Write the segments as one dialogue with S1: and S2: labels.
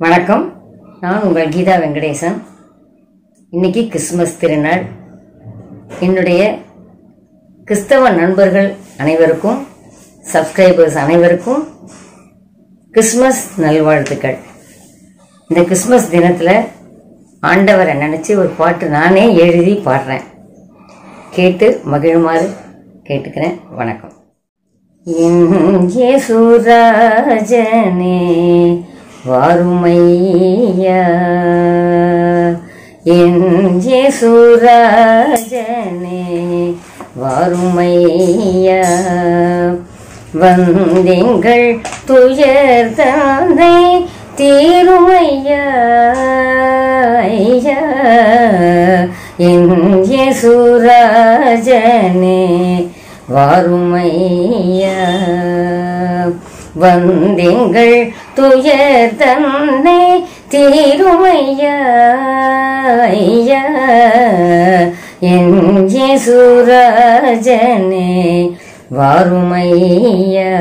S1: வணக்கம் நான் உங்கள் கீதா வெங்கடேசன் இன்னைக்கு கிறிஸ்மஸ் திருநாள் என்னுடைய கிறிஸ்தவ நண்பர்கள் அனைவருக்கும் சப்ஸ்கிரைபர்ஸ் அனைவருக்கும் கிறிஸ்மஸ் நல்வாழ்த்துக்கள் இந்த கிறிஸ்மஸ் தினத்தில் ஆண்டவரை நினச்சி ஒரு பாட்டு நானே எழுதி பாடுறேன் கேட்டு மகிழுமாறு கேட்டுக்கிறேன் வணக்கம் இயேசுராஜனே வாருமையா என் இயேசுராஜனே வாருமையா வந்தெங்கள் துயர் தந்தை தீருமையா ஐயா என் இயேசுராஜனே வாருமையா வந்தெங்கள் துயர் தன்னை தீருமையா ஐயா என் இயேசுராஜனே வாருமையா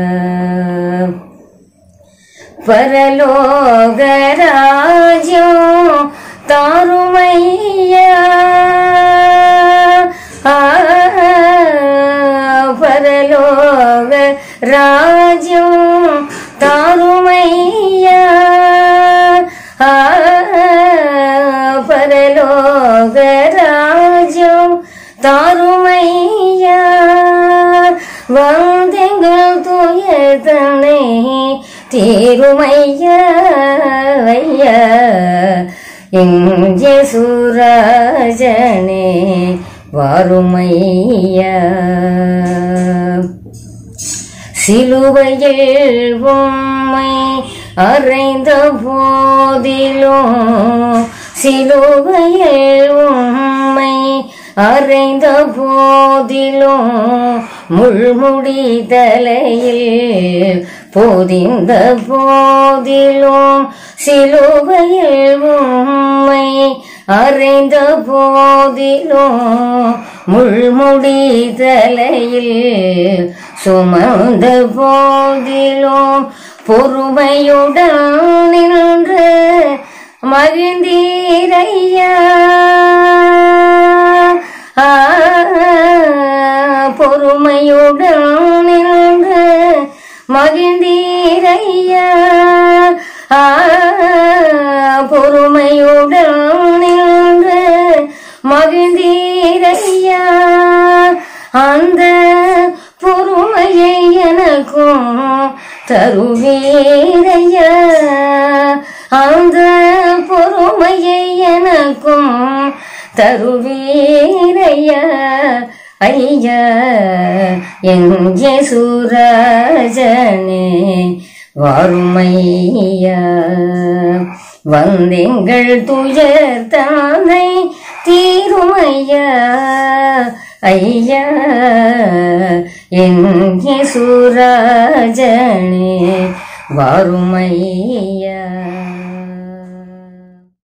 S1: பரலோகராஜ்யம் தாருமையா ஆ, பரலோக ராஜ்யம் தாருமையா ஆ, பரலோக ராஜ்யம் தாருமையா வந்தெங்கள் துயதனை தீருமையா ஐயா இங்கே சூராஜனே வாருமையா சிலுவையில் உம்மை அறைந்த போதிலும் சிலுவையில் உம்மை அறைந்த போதிலும் முள்முடி தலையில் போதிந்த போதிலும் சிலுவையில் உம்மை அறைந்த போதிலும் முள்முடி தலையில் சுமந்த போதிலும் பொறுமையுடன் நின்று மகிழ்ந்தீரையா ஆ, பொறுமையுடன் நின்று மகிழ்ந்தீரையா ஆ, பொறுமையுடன் நின்று மகிழ்ந்தீரையா அந்த பொறுமையை எனக்கும் தருவீரையா அந்த பொறுமையை எனக்கும் தருவீரையா ஐயா எங்கே சூராஜனே வாருமையா வந்தெங்கள் துயர் தானை தீருமையா ஐயா எங்கே சூராஜனே வாருமையா